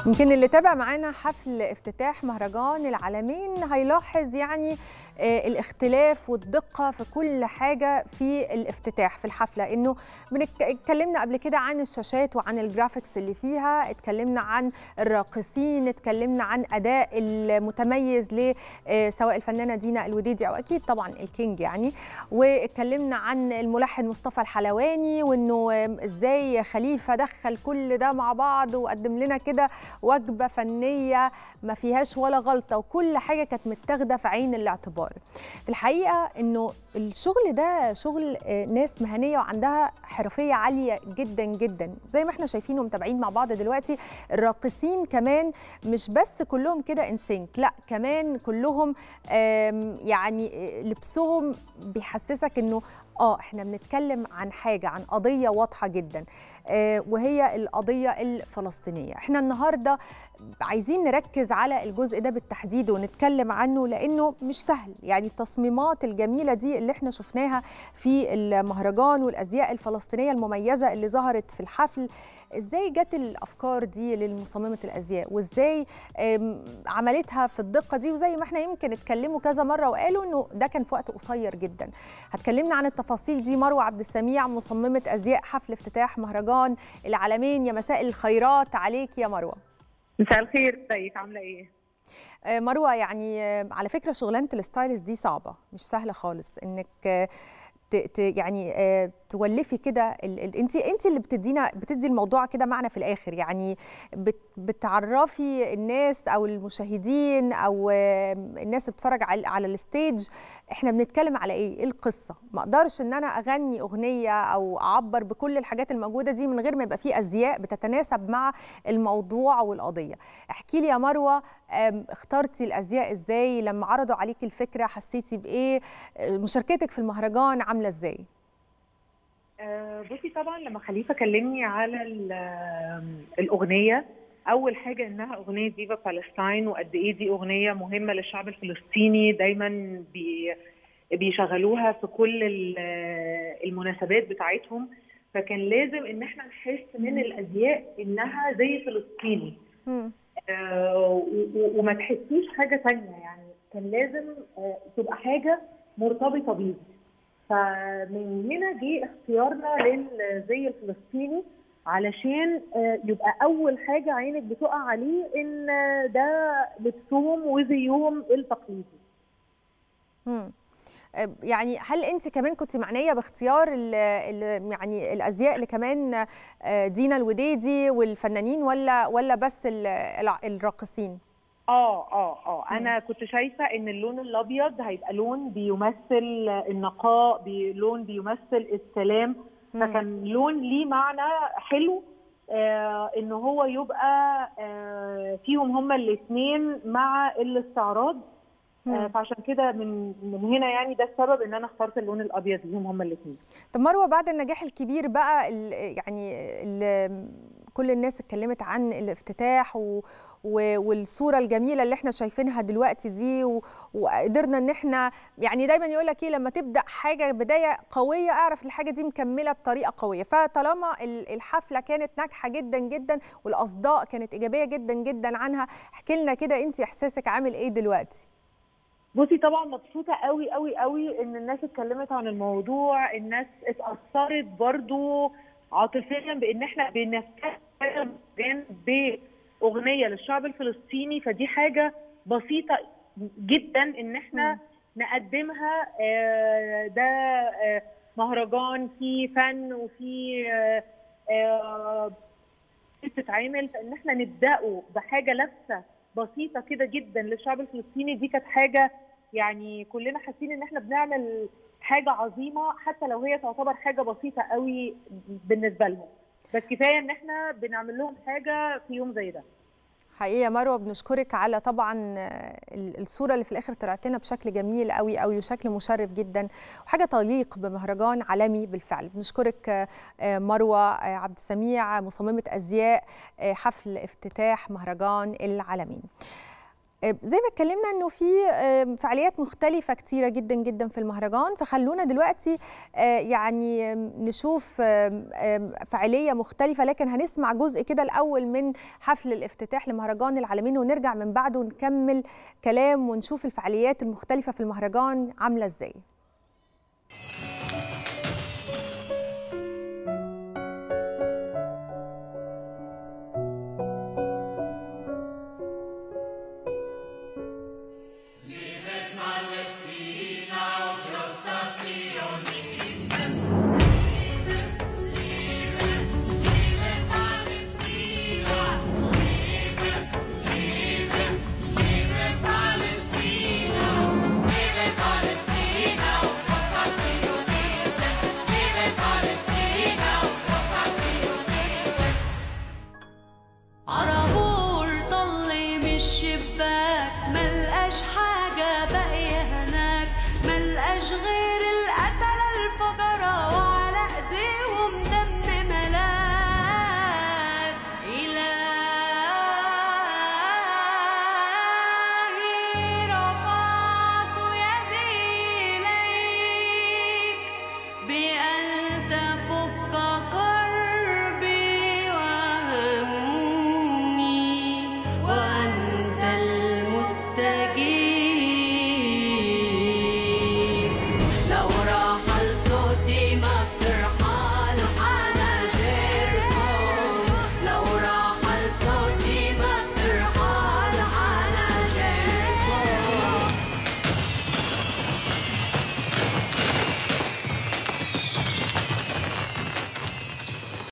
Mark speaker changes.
Speaker 1: يمكن اللي تابع معانا حفل افتتاح مهرجان العالمين هيلاحظ يعني آه، الاختلاف والدقة في كل حاجة في الافتتاح في الحفلة انه بنك- اتكلمنا قبل كده عن الشاشات وعن الجرافيكس اللي فيها اتكلمنا عن الراقصين اتكلمنا عن اداء المتميز ل آه، سواء الفنانة دينا الوديدي او اكيد طبعا الكينج يعني واتكلمنا عن الملحن مصطفى الحلواني وانه آم، ازاي خليفه دخل كل ده مع بعض وقدم لنا كده وجبه فنيه ما فيهاش ولا غلطه وكل حاجه كانت متاخده في عين الاعتبار في الحقيقه انه الشغل ده شغل آه، ناس مهنيه وعندها حرفيه عاليه جدا جدا زي ما احنا شايفين ومتابعين مع بعض دلوقتي الراقصين كمان مش بس كلهم كده انسينك لا كمان كلهم آم، يعني آه، لبسهم بيحسسك انه اه احنا بنتكلم عن حاجه عن قضيه واضحه جدا آه، وهي القضيه الفلسطينيه احنا النهارده عايزين نركز على الجزء ده بالتحديد ونتكلم عنه لانه مش سهل يعني التصميمات الجميله دي اللي احنا شفناها في المهرجان والازياء الفلسطينيه المميزه اللي ظهرت في الحفل ازاي جت الافكار دي للمصممه الازياء وازاي آم، عملتها في الدقه دي وزي ما احنا يمكن اتكلموا كذا مره وقالوا انه ده كان في وقت قصير جدا هتكلمنا عن التفاصيل دي مروه عبد السميع مصممه ازياء حفل افتتاح مهرجان العالمين يا مساء الخيرات عليك يا مروه
Speaker 2: مساء الخير ازيك عامله ايه
Speaker 1: آه، مروه يعني آه، على فكره شغلانه الستايلست دي صعبه مش سهله خالص انك آه، ت- ت- يعني آه، تولفي كده انت انت اللي بتدينا بتدي الموضوع كده معنى في الاخر يعني بت- بتعرفي الناس او المشاهدين او آه، الناس اللي بتتفرج على على الستيج احنا بنتكلم على ايه ايه القصه ما اقدرش ان انا اغني اغنيه او اعبر بكل الحاجات الموجوده دي من غير ما يبقى في ازياء بتتناسب مع الموضوع والقضيه احكي لي يا مروه آم، اخترتي الازياء ازاي لما عرضوا عليكي الفكره حسيتي بايه آه، مشاركتك في المهرجان عامله ازاي
Speaker 2: آه بصي طبعا لما خليفه كلمني على ال- آم، الاغنيه اول حاجه انها اغنيه فيفا بالستاين وقد ايه دي اغنيه مهمه للشعب الفلسطيني دايما بي بيشغلوها في كل ال- آه، المناسبات بتاعتهم فكان لازم ان احنا نحس من الازياء انها زي فلسطيني
Speaker 1: مم.
Speaker 2: آه، و- و- وما تحسيش حاجه تانية يعني كان لازم آه، تبقى حاجه مرتبطه بيه فمن هنا جه اختيارنا للزي الفلسطيني علشان آه، يبقى اول حاجه عينك بتقع عليه ان آه، ده لبسهم وزيهم التقليدي
Speaker 1: مم. آه، يعني هل انت كمان كنت معنيه باختيار ال ال يعني الازياء اللي كمان آه، دينا الوديدي والفنانين ولا ولا بس ال- الع- الراقصين
Speaker 2: اه اه اه انا كنت شايفه ان اللون الابيض هيبقى لون بيمثل النقاء بي لون بيمثل السلام
Speaker 1: مم.
Speaker 2: فكان لون ليه معنى حلو آه ان هو يبقى آه فيهم هما الاثنين مع الاستعراض آه
Speaker 1: مم.
Speaker 2: فعشان كده من من هنا يعني ده السبب ان انا اخترت اللون الابيض ليهم هما الاثنين
Speaker 1: طب مروه بعد النجاح الكبير بقى ال- يعني ال- كل الناس اتكلمت عن الافتتاح و و- والصوره الجميله اللي احنا شايفينها دلوقتي دي و- وقدرنا ان احنا يعني دايما يقول لك ايه لما تبدا حاجه بدايه قويه اعرف الحاجه دي مكمله بطريقه قويه فطالما ال- الحفله كانت ناجحه جدا جدا والاصداء كانت ايجابيه جدا جدا عنها احكي لنا كده انت احساسك عامل ايه دلوقتي
Speaker 2: بصي طبعا مبسوطه قوي قوي قوي ان الناس اتكلمت عن الموضوع الناس اتاثرت برضو عاطفيا بان احنا بنفتخر باغنيه للشعب الفلسطيني فدي حاجه بسيطه جدا ان احنا
Speaker 1: مم.
Speaker 2: نقدمها آه، ده آه، مهرجان فيه فن وفيه آه، آه، بتتعمل فان احنا نبداه بحاجه لفه بسيطه كده جدا للشعب الفلسطيني دي كانت حاجه يعني كلنا حاسين ان احنا بنعمل حاجه عظيمه حتى لو هي تعتبر حاجه بسيطه قوي بالنسبه لهم بس كفايه ان احنا بنعمل لهم حاجه في يوم زي ده
Speaker 1: حقيقة يا مروة بنشكرك على طبعا آه، ال- الصورة اللي في الآخر طلعت لنا بشكل جميل قوي قوي وشكل مشرف جدا وحاجة تليق بمهرجان عالمي بالفعل بنشكرك آه، آه، مروة آه، عبد السميع مصممة أزياء آه، حفل افتتاح مهرجان العالمين زي ما اتكلمنا انه في فعاليات مختلفه كتيره جدا جدا في المهرجان فخلونا دلوقتي يعني نشوف فعاليه مختلفه لكن هنسمع جزء كده الاول من حفل الافتتاح لمهرجان العالمين ونرجع من بعده نكمل كلام ونشوف الفعاليات المختلفه في المهرجان عامله ازاي